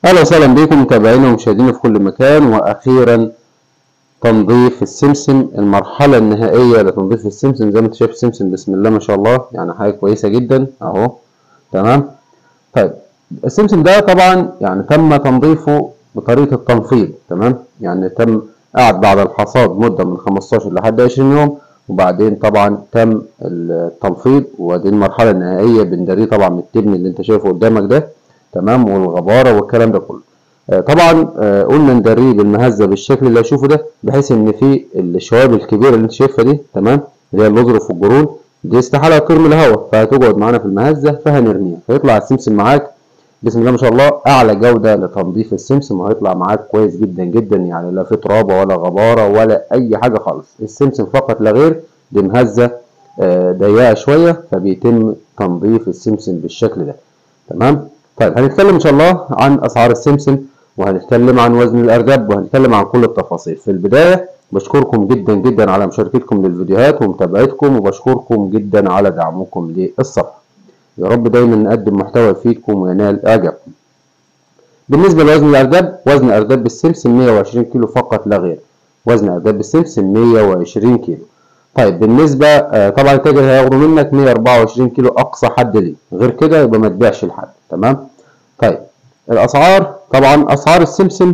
اهلا وسهلا بكم متابعينا ومشاهدينا في كل مكان واخيرا تنظيف السمسم المرحله النهائيه لتنظيف السمسم زي ما انت شايف السمسم بسم الله ما شاء الله يعني حاجه كويسه جدا اهو تمام طيب السمسم ده طبعا يعني تم تنظيفه بطريقه التنفيض تمام يعني تم قعد بعد الحصاد مده من 15 لحد 20 يوم وبعدين طبعا تم التنفيض ودي المرحله النهائيه بندريه طبعا من التبن اللي انت شايفه قدامك ده تمام والغباره والكلام ده كله آه طبعا آه قلنا ندريه بالمهزه بالشكل اللي هشوفه ده بحيث ان في الشوائب الكبيره اللي انت شايفها دي تمام اللي هي الأظرف والجرون دي استحاله ترمي الهواء فهتقعد معانا في المهزه فهنرميها فيطلع السمسم معاك بسم الله ما شاء الله اعلى جوده لتنظيف السمسم وهيطلع معاك كويس جدا جدا يعني لا في ترابه ولا غباره ولا اي حاجه خالص السمسم فقط لا غير دي مهزه آه ضيقه شويه فبيتم تنظيف السمسم بالشكل ده تمام طيب هنتكلم ان شاء الله عن اسعار السمسم وهنتكلم عن وزن الارجاب وهنتكلم عن كل التفاصيل في البدايه بشكركم جدا جدا على مشاركتكم للفيديوهات ومتابعتكم وبشكركم جدا على دعمكم للصفحه يا رب دايما نقدم محتوى يفيدكم وينال اعجابكم بالنسبه لوزن الارجاب وزن ارجاب بالسمسم 120 كيلو فقط لا غير وزن ارجاب بالسمسم 120 كيلو طيب بالنسبة آه طبعا التاجر هياخدوا منك 124 كيلو أقصى حد ليه غير كده يبقى ما تبيعش لحد تمام طيب الأسعار طبعا أسعار السمسم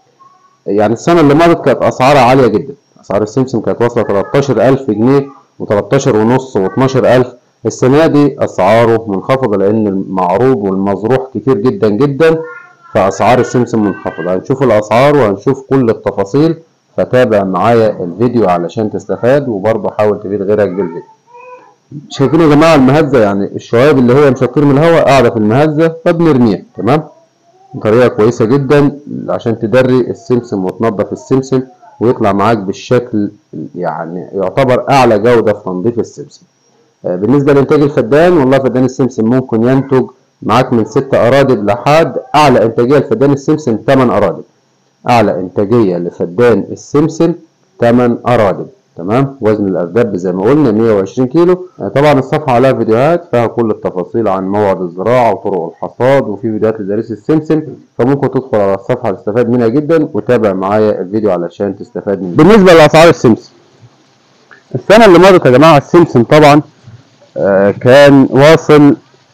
يعني السنة اللي مضت كانت أسعارها عالية جدا أسعار السمسم كانت واصلة 13000 جنيه و13 ونص و12000 السنة دي أسعاره منخفضة لأن المعروض والمزروح كتير جدا جدا فأسعار السمسم منخفضة هنشوف الأسعار وهنشوف كل التفاصيل فتابع معايا الفيديو علشان تستفاد وبرضه حاول تفيد غيرك بالفيديو شايفين يا جماعه المهزه يعني الشوائب اللي هي مش هتطير من الهواء قاعده في المهزه فبنرميها تمام طريقه كويسه جدا عشان تدري السمسم وتنظف السمسم ويطلع معاك بالشكل يعني يعتبر اعلى جوده في تنظيف السمسم بالنسبه لانتاج الفدان والله فدان السمسم ممكن ينتج معاك من 6 ارادب لحد اعلى انتاجيه لفدان السمسم 8 ارادب اعلى انتاجيه لفدان السمسم 8 ارادب تمام وزن الارداب زي ما قلنا 120 كيلو طبعا الصفحه عليها فيديوهات فيها كل التفاصيل عن موعد الزراعه وطرق الحصاد وفي فيديوهات لدارس السمسم فممكن تدخل على الصفحه تستفاد منها جدا وتابع معايا الفيديو علشان تستفاد منه بالنسبه لاسعار السمسم السنه اللي مضت يا جماعه السمسم طبعا آه كان واصل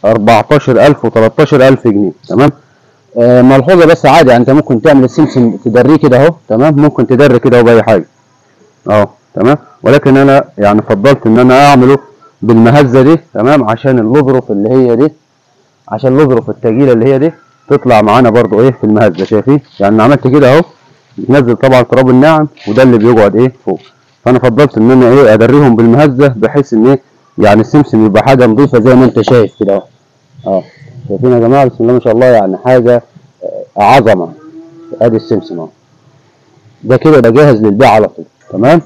14000 و13000 جنيه تمام آه ملحوظه بس عادي يعني انت ممكن تعمل السمسم تدريه كده اهو تمام ممكن تدري كده اهو باي حاجه اهو تمام ولكن انا يعني فضلت ان انا اعمله بالمهزه دي تمام عشان الاظرف اللي هي دي عشان الاظرف التقيله اللي هي دي تطلع معانا برضو ايه في المهزه شايفين يعني عملت كده اهو بتنزل طبعا التراب الناعم وده اللي بيقعد ايه فوق فانا فضلت ان انا ايه ادريهم بالمهزه بحيث ان ايه يعني السمسم يبقى حاجه نظيفه زي ما انت شايف كده اهو اه شايفين يا جماعه بسم الله ما شاء الله يعني حاجه عظمه ادي السمسم اهو ده كده ده جاهز للبيع على طول تمام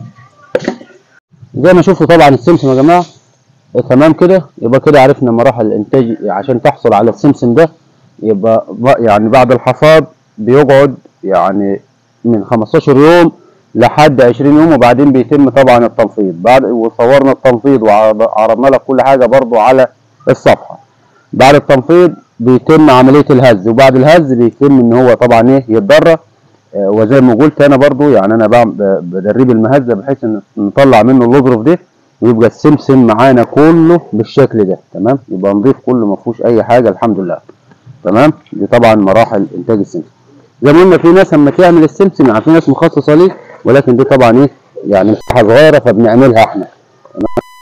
زي ما شفتوا طبعا السمسم يا جماعه تمام كده يبقى كده عرفنا مراحل الانتاج عشان تحصل على السمسم ده يبقى يعني بعد الحصاد بيقعد يعني من 15 يوم لحد 20 يوم وبعدين بيتم طبعا التنفيض بعد وصورنا التنفيض وعرضنا لك كل حاجه برضو على الصفحه بعد التنفيض بيتم عمليه الهز وبعد الهز بيتم ان هو طبعا ايه يتدرى آه وزي ما قلت انا برضو يعني انا بدرب المهزه بحيث ان نطلع منه الاظرف دي ويبقى السمسم معانا كله بالشكل ده تمام يبقى نضيف كله ما فيهوش اي حاجه الحمد لله تمام دي طبعا مراحل انتاج السمسم زي ما قلنا في ناس اما تعمل السمسم يعني في ناس مخصصه ليه ولكن دي طبعا ايه يعني مساحه صغيره فبنعملها احنا تمام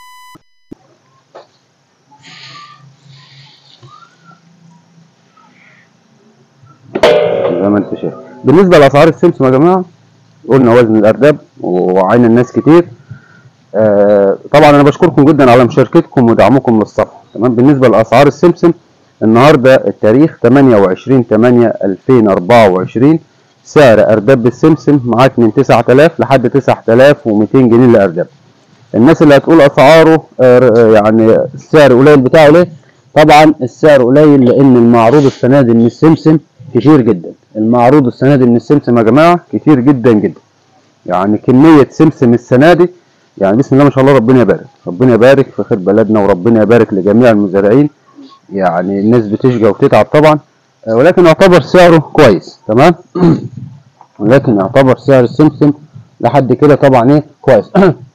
زي ما انت شايف بالنسبه لاسعار السمسم يا جماعه قلنا وزن الارداب وعين الناس كتير آه طبعا انا بشكركم جدا على مشاركتكم ودعمكم للصفحه تمام بالنسبه لاسعار السمسم النهارده التاريخ 28 8 2024 سعر ارداب بالسمسم معاك من 9000 لحد 9200 جنيه لارداب الناس اللي هتقول اسعاره آه يعني السعر قليل بتاعه ليه طبعا السعر قليل لان المعروض السنه دي من السمسم كتير جدا المعروض السنه دي من السمسم يا جماعه كتير جدا جدا يعني كميه سمسم السنه دي يعني بسم الله ما شاء الله ربنا يبارك ربنا يبارك في خير بلدنا وربنا يبارك لجميع المزارعين يعني الناس بتشقى وتتعب طبعا آه، ولكن يعتبر سعره كويس تمام ولكن يعتبر سعر السمسم لحد كده طبعا ايه كويس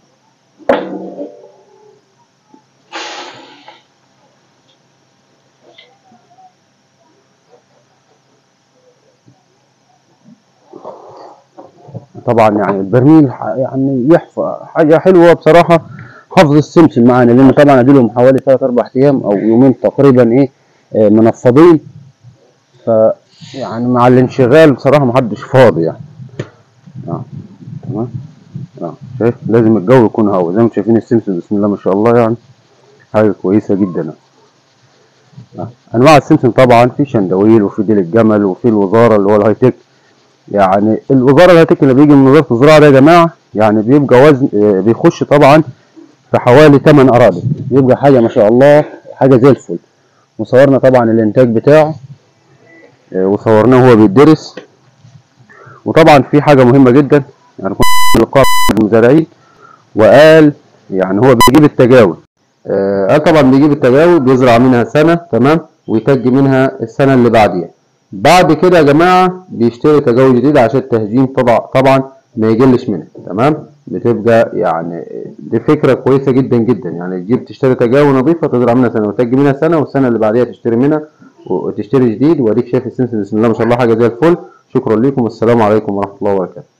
طبعا يعني البرميل ح- يعني يحفظ حاجه حلوه بصراحه حفظ السمسم معانا لان طبعا اديلهم حوالي 3 4 ايام او يومين تقريبا ايه آه، منفضين ف يعني مع الانشغال بصراحه محدش فاضي يعني اه تمام اه شايف لازم الجو يكون هوا زي ما انتم شايفين السمسم بسم الله ما شاء الله يعني حاجه كويسه جدا آه. انواع السمسم طبعا في شندويل وفي ديل الجمل وفي الوزاره اللي هو الهاي تك يعني الوزاره الهاي تك اللي بيجي من وزاره الزراعه ده يا جماعه يعني بيبقى وزن آه، بيخش طبعا في حوالي 8 اراضي بيبقى حاجه ما شاء الله حاجه زي الفل وصورنا طبعا الانتاج بتاعه آه، وصورناه وهو بيدرس وطبعا في حاجه مهمه جدا يعني كنا لقاء المزارعين وقال يعني هو بيجيب التجاوز آه، قال طبعا بيجيب التجاوز بيزرع منها سنه تمام ويتج منها السنه اللي بعديها بعد كده يا جماعه بيشتري تجاوز جديد عشان التهجين طبعا طبعا ما يقلش منها تمام بتبقى يعني دي فكره كويسه جدا جدا يعني تجيب تشتري تجاوز نظيفه تزرع منها سنه وتجي منها سنه والسنه اللي بعديها تشتري منها وتشتري جديد واديك شايف السمسم بسم الله ما شاء الله حاجه زي الفل شكرا لكم والسلام عليكم ورحمه الله وبركاته